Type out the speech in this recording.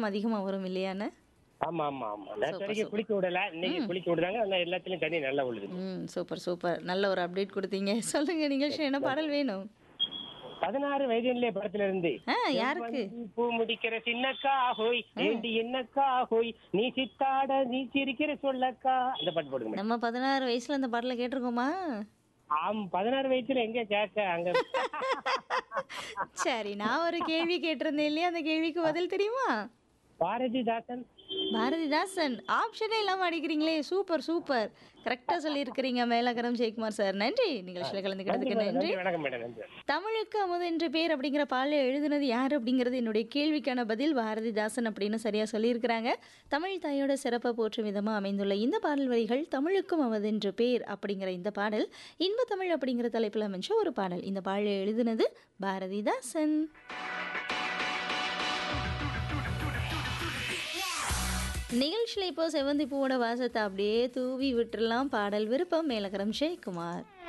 தாக்கம் அதிகமா வரும் இல்லையான்னு ஆமா ஆமா ஆமா நேற்று சூப்பர், வரைக்கும் குளிக்க விடல இன்னைக்கு குளிக்க விடுறாங்க ஆனா எல்லாத்துலயும் தண்ணி நல்லா விழுது ம் சூப்பர் சூப்பர் நல்ல ஒரு அப்டேட் கொடுத்தீங்க சொல்லுங்க நிகழ்ச்சி என்ன பாடல் வேணும் பதினாறு வயதிலே படத்துல இருந்து ஆ யாருக்கு செவ்வந்தி பூ முடிக்கிற சின்னக்கா ஹோய் ஏண்டி என்னக்கா ஹோய் நீ சித்தாட நீ சிரிக்கிற சொல்லக்கா அந்த பாட்டு போடுங்க மேடம். நம்ம பதினாறு வயசுல இந்த பாடலை கேட்டிருக்கோமா ஆம் பதினாறு வயசுல எங்க கேட்க அங்க சரி நான் ஒரு கேள்வி கேட்டிருந்தேன் இல்லையா அந்த கேள்விக்கு பதில் தெரியுமா பாரதிதாசன் பாரதிதாசன் ஆப்ஷனே இல்லாம அடிக்கிறீங்களே சூப்பர் சூப்பர் கரெக்டா சொல்லியிருக்கிறீங்க மேலகரம் ஜெயக்குமார் சார் நன்றி நிகழ்ச்சியில கலந்துக்கிறதுக்கு நன்றி நன்றி வணக்கம் மேடம் நன்றி தமிழுக்கு அமுது என்ற பேர் அப்படிங்கிற பாடலை எழுதுனது யார் அப்படிங்கிறது என்னுடைய கேள்விக்கான பதில் பாரதிதாசன் அப்படின்னு சரியா சொல்லியிருக்கிறாங்க தமிழ் தாயோட சிறப்பை போற்றும் விதமாக அமைந்துள்ள இந்த பாடல் வரிகள் தமிழுக்கும் அமுது என்ற பேர் அப்படிங்கிற இந்த பாடல் இன்ப தமிழ் அப்படிங்கிற தலைப்பில் அமைஞ்ச ஒரு பாடல் இந்த பாடலை எழுதுனது பாரதிதாசன் நிகழ்ச்சியில் இப்போ செவந்தி பூவோட வாசத்தை அப்படியே தூவி விட்டுறலாம் பாடல் விருப்பம் மேலகரம் ஜெயக்குமார்